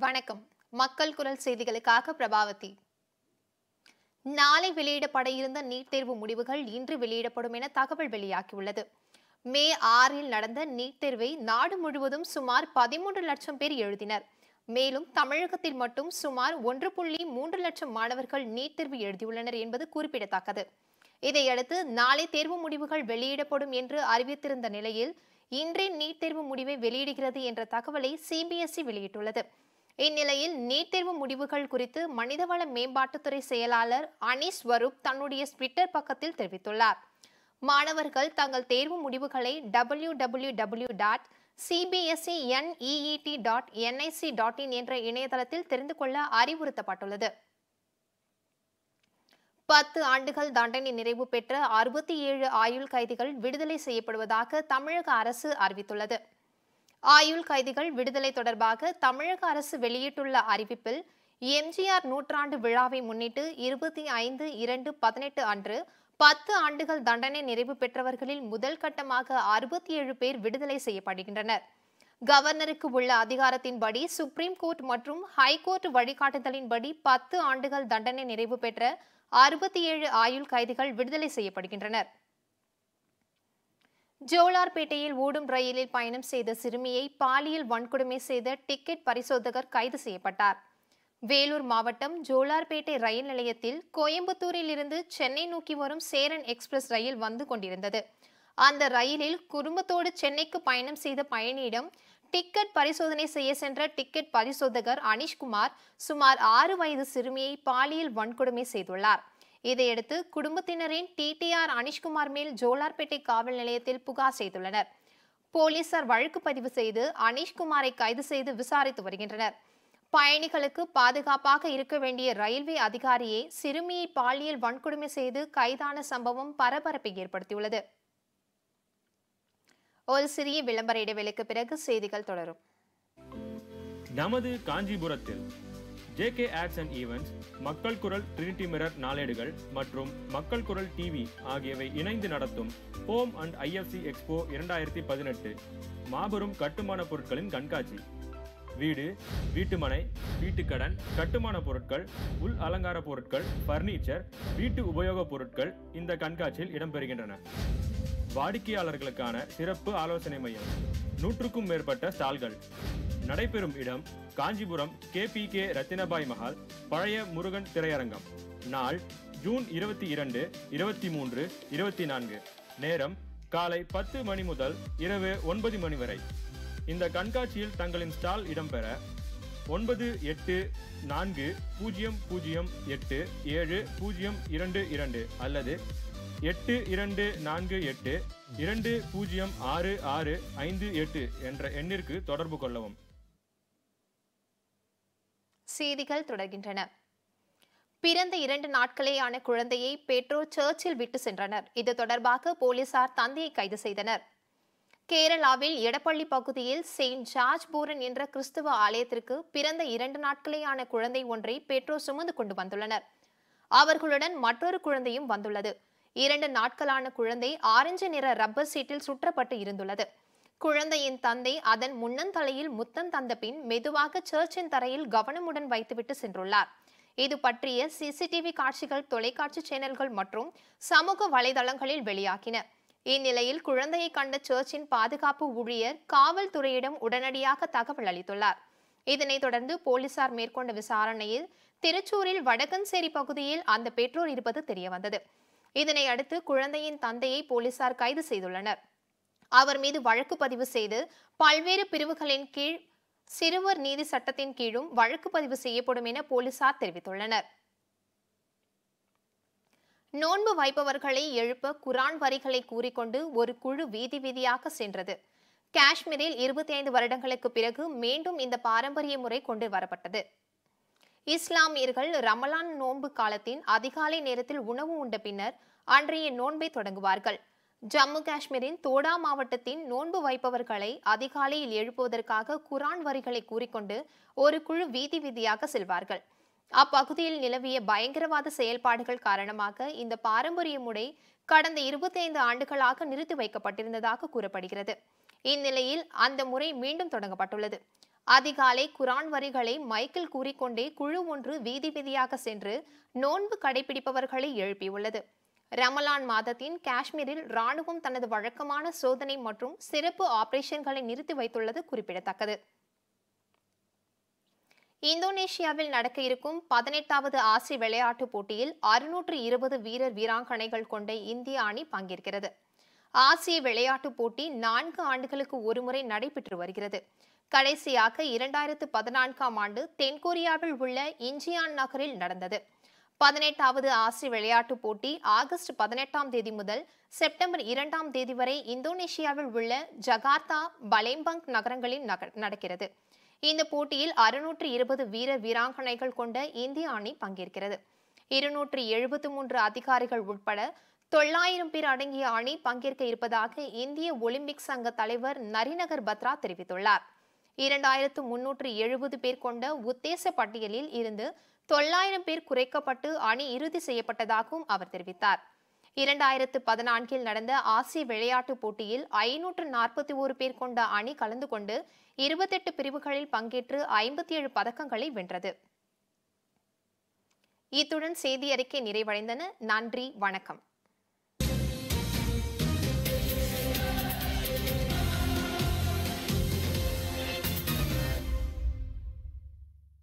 வணக்கம் மக்கள் குரல் செய்திகளுக்காக பிரபாவதி நாளை வெளியிடப்பட இருந்த நீட் தேர்வு முடிவுகள் இன்று வெளியிடப்படும் என தகவல் வெளியாகியுள்ளது மே ஆறில் நடந்த நீட் தேர்வை நாடு முழுவதும் சுமார் பதிமூன்று லட்சம் பேர் எழுதினர் மேலும் தமிழகத்தில் மட்டும் சுமார் ஒன்று புள்ளி மூன்று லட்சம் மாணவர்கள் நீட் தேர்வு எழுதியுள்ளனர் என்பது குறிப்பிடத்தக்கது இதையடுத்து நாளை தேர்வு முடிவுகள் வெளியிடப்படும் என்று அறிவித்திருந்த நிலையில் இன்றே நீட் தேர்வு முடிவை வெளியிடுகிறது என்ற தகவலை சிபிஎஸ்இ வெளியிட்டுள்ளது இந்நிலையில் நீட் தேர்வு முடிவுகள் குறித்து மனிதவள மேம்பாட்டுத்துறை செயலாளர் அனீஸ் ஸ்வரூப் தன்னுடைய ட்விட்டர் பக்கத்தில் தெரிவித்துள்ளார் மாணவர்கள் தங்கள் தேர்வு முடிவுகளை W W W dot CBSE NEET dot NIC dot in என்ற இணையதளத்தில் தெரிந்து கொள்ள அறிவுறுத்தப்பட்டுள்ளது பத்து ஆண்டுகள் தண்டனை நிறைவு பெற்ற அறுபத்தி ஏழு ஆயுள் கைதிகள் விடுதலை செய்யப்படுவதாக தமிழக அரசு அறிவித்துள்ளது ஆயுள் கைதிகள் விடுதலை தொடர்பாக தமிழக அரசு வெளியிட்டுள்ள அறிவிப்பில் எம்ஜிஆர் நூற்றாண்டு விழாவை முன்னிட்டு இருபத்தி ஐந்து இரண்டு பதினெட்டு அன்று பத்து ஆண்டுகள் தண்டனை நிறைவு பெற்றவர்களில் முதல் கட்டமாக அறுபத்தி ஏழு பேர் விடுதலை செய்யப்படுகின்றனர் கவர்னருக்கு உள்ள அதிகாரத்தின்படி சுப்ரீம் கோர்ட் மற்றும் ஹைகோர்ட் வழிகாட்டுதலின்படி பத்து ஆண்டுகள் தண்டனை நிறைவு பெற்ற அறுபத்தி ஏழு ஆயுள் கைதிகள் விடுதலை செய்யப்படுகின்றனர் ஜோலார்பேட்டையில் ஓடும் ரயிலில் பயணம் செய்த சிறுமியை பாலியல் வன்கொடுமை செய்த டிக்கெட் பரிசோதகர் கைது செய்யப்பட்டார் வேலூர் மாவட்டம் ஜோலார்பேட்டை ரயில் நிலையத்தில் கோயம்புத்தூரில் இருந்து சென்னை நோக்கி வரும் சேரன் எக்ஸ்பிரஸ் ரயில் வந்து கொண்டிருந்தது அந்த ரயிலில் குடும்பத்தோடு சென்னைக்கு பயணம் செய்த பயணியிடம் டிக்கெட் பரிசோதனை செய்ய சென்ற டிக்கெட் பரிசோதகர் அனிஷ்குமார் சுமார் ஆறு வயது சிறுமியை பாலியல் வன்கொடுமை செய்துள்ளார் இதையடுத்து குடும்பத்தினரின் டிடிஆர் அனிஷ்குமார் மேல் ஜோலார்பேட்டை காவல் நிலையத்தில் புகார் செய்துள்ளனர் போலீசார் வழக்கு பதிவு செய்து அனிஷ்குமாரை கைது செய்து விசாரித்து வருகின்றனர் பயணிகளுக்கு பாதுகாப்பாக இருக்க வேண்டிய ரயில்வே அதிகாரியே சிறுமியை பாலியல் வன்கொடுமை செய்து கைதான சம்பவம் பரபரப்பை ஏற்படுத்தியுள்ளது ஒரு சிறிய விளம்பர இடைவேளைக்கு பிறகு செய்திகள் தொடரும் நமது காஞ்சிபுரத்தில் ஜேகே ஆட்ஸ் அண்ட் ஈவெண்ட்ஸ் மக்கள் குரல் ட்ரினிட்டி மிரர் நாளேடுகள் மற்றும் மக்கள் குரல் டிவி ஆகியவை இணைந்து நடத்தும் ஹோம் அண்ட் ஐஎஃப்சி எக்ஸ்போ இரண்டாயிரத்தி பதினெட்டு மாபெரும் கட்டுமான பொருட்களின் கண்காட்சி வீடு வீட்டுமனை வீட்டுக்கடன் கட்டுமான பொருட்கள் உள் அலங்கார பொருட்கள் பர்னிச்சர் வீட்டு உபயோகப் பொருட்கள் இந்த கண்காட்சியில் இடம்பெறுகின்றன வாடிக்கையாளர்களுக்கான சிறப்பு ஆலோசனை மையம் நூற்றுக்கும் மேற்பட்ட ஸ்டால்கள் நடைபெறும் இடம் Kanchipuram K P K Rathinabai Mahal பழைய முருகன் திரையரங்கம் நாள் ஜூன் இருபத்தி இரண்டு இருபத்தி மூன்று இருபத்தி நான்கு நேரம் காலை பத்து மணி முதல் இரவு ஒன்பது மணி வரை இந்த கண்காட்சியில் தங்களின் ஸ்டால் இடம்பெற ஒன்பது எட்டு நான்கு பூஜ்ஜியம் பூஜ்ஜியம் எட்டு ஏழு பூஜ்ஜியம் இரண்டு இரண்டு அல்லது எட்டு இரண்டு நான்கு எட்டு இரண்டு பூஜ்ஜியம் ஆறு ஆறு ஐந்து எட்டு என்ற எண்ணிற்கு தொடர்பு கொள்ளவும் செய்திகள் தொடர்கின்றன பிறந்த இரண்டு நாட்களேயான குழந்தையை பெற்றோர் சர்ச்சில் விட்டு சென்றனர் இது தொடர்பாக போலீசார் தந்தையை கைது செய்தனர் கேரளாவில் எடப்பள்ளி பகுதியில் செயின்ட் ஜார்ஜ் பூரன் என்ற கிறிஸ்துவ ஆலயத்திற்கு பிறந்த இரண்டு நாட்களேயான குழந்தை ஒன்றை பெற்றோர் சுமந்து கொண்டு வந்துள்ளனர் அவர்களுடன் மற்றொரு குழந்தையும் வந்துள்ளது இரண்டு நாட்களான குழந்தை ஆரஞ்சு நிற ரப்பர் சீட்டில் சுற்றப்பட்டு இருந்துள்ளது குழந்தையின் தந்தை அதன் முன்னந்தலையில் முத்தம் தந்த பின் மெதுவாக சர்ச்சின் தரையில் கவனமுடன் வைத்துவிட்டு சென்றுள்ளார் இது பற்றிய சிசிடிவி காட்சிகள் தொலைக்காட்சி சேனல்கள் மற்றும் சமூக வலைதளங்களில் வெளியாகின இந்நிலையில் குழந்தையை கண்ட சர்ச்சின் பாதுகாப்பு ஊழியர் காவல்துறையிடம் உடனடியாக தகவல் அளித்துள்ளார் இதனைத் தொடர்ந்து போலீசார் மேற்கொண்ட விசாரணையில் திருச்சூரில் வடக்கன்சேரி பகுதியில் அந்த பெற்றோர் இருப்பது தெரியவந்தது இதனை அடுத்து குழந்தையின் தந்தையை போலீசார் கைது செய்துள்ளனர் அவர் மீது வழக்கு பதிவு செய்து பல்வேறு பிரிவுகளின் கீழ் சிறுவர் நீதி சட்டத்தின் கீழும் வழக்கு பதிவு செய்யப்படும் என போலீசார் தெரிவித்துள்ளனர் நோன்பு வைப்பவர்களை எழுப்ப குரான் வரிகளை கூறிக்கொண்டு ஒரு குழு வீதி வீதியாக சென்றது காஷ்மீரில் இருபத்தி ஐந்து வருடங்களுக்கு பிறகு மீண்டும் இந்த பாரம்பரிய முறை கொண்டு வரப்பட்டது இஸ்லாமியர்கள் ரமலான் நோன்பு காலத்தின் அதிகாலை நேரத்தில் உணவு உண்ட பின்னர் அன்றைய நோன்பை தொடங்குவார்கள் ஜம்மு காஷ்மீரின் தோடா மாவட்டத்தின் நோன்பு வைப்பவர்களை அதிகாலையில் எழுப்புவதற்காக குரான் வரிகளை கூறிக்கொண்டு ஒரு குழு வீதி வீதியாக செல்வார்கள் அப்பகுதியில் நிலவிய பயங்கரவாத செயல்பாடுகள் காரணமாக இந்த பாரம்பரிய முறை கடந்த இருபத்தி ஐந்து ஆண்டுகளாக நிறுத்தி வைக்கப்பட்டிருந்ததாக கூறப்படுகிறது இந்நிலையில் அந்த முறை மீண்டும் தொடங்கப்பட்டுள்ளது அதிகாலை குரான் வரிகளை மைக்கில் கூறிக்கொண்டே குழு ஒன்று வீதி வீதியாக சென்று நோன்பு கடைபிடிப்பவர்களை எழுப்பியுள்ளது ரமலான் மாதத்தின் காஷ்மீரில் ராணுவம் தனது வழக்கமான சோதனை மற்றும் சிறப்பு ஆபரேஷன்களை நிறுத்தி வைத்துள்ளது குறிப்பிடத்தக்கது இந்தோனேஷியாவில் நடக்க இருக்கும் பதினெட்டாவது ஆசிய விளையாட்டுப் போட்டியில் அறுநூற்று இருபது வீரர் வீராங்கனைகள் கொண்ட இந்திய அணி பங்கேற்கிறது ஆசிய விளையாட்டுப் போட்டி நான்கு ஆண்டுகளுக்கு ஒருமுறை நடைபெற்று வருகிறது கடைசியாக இரண்டாயிரத்து பதினான்காம் ஆண்டு தென்கொரியாவில் உள்ள இஞ்சியான் நகரில் நடந்தது பதினெட்டாவது ஆசிய விளையாட்டுப் போட்டி ஆகஸ்ட் பதினெட்டாம் தேதி முதல் செப்டம்பர் இரண்டாம் தேதி வரை இந்தோனேஷியாவில் உள்ள ஜகார்த்தா பலேம்பங் நகரங்களில் நக- நடக்கிறது இந்த போட்டியில் அறுநூற்று இருபது வீரர் வீராங்கனைகள் கொண்ட இந்திய அணி பங்கேற்கிறது இருநூற்று எழுபத்து மூன்று அதிகாரிகள் உட்பட தொள்ளாயிரம் பேர் அடங்கிய அணி பங்கேற்க இருப்பதாக இந்திய ஒலிம்பிக் சங்க தலைவர் நரிநகர் பத்ரா தெரிவித்துள்ளார் இரண்டாயிரத்து முன்னூற்று எழுபது பேர் கொண்ட உத்தேச பட்டியலில் இருந்து தொள்ளாயிரம் பேர் குறைக்கப்பட்டு அணி இறுதி செய்யப்பட்டதாகவும் அவர் தெரிவித்தார் இரண்டாயிரத்து பதினான்கில் நடந்த ஆசிய விளையாட்டுப் போட்டியில் ஐநூற்று நாற்பத்தி ஒரு பேர் கொண்ட அணி கலந்து கொண்டு இருபத்தெட்டு பிரிவுகளில் பங்கேற்று ஐம்பத்தி ஏழு பதக்கங்களை வென்றது இத்துடன் செய்தி அறிக்கை நிறைவடைந்தன நன்றி வணக்கம்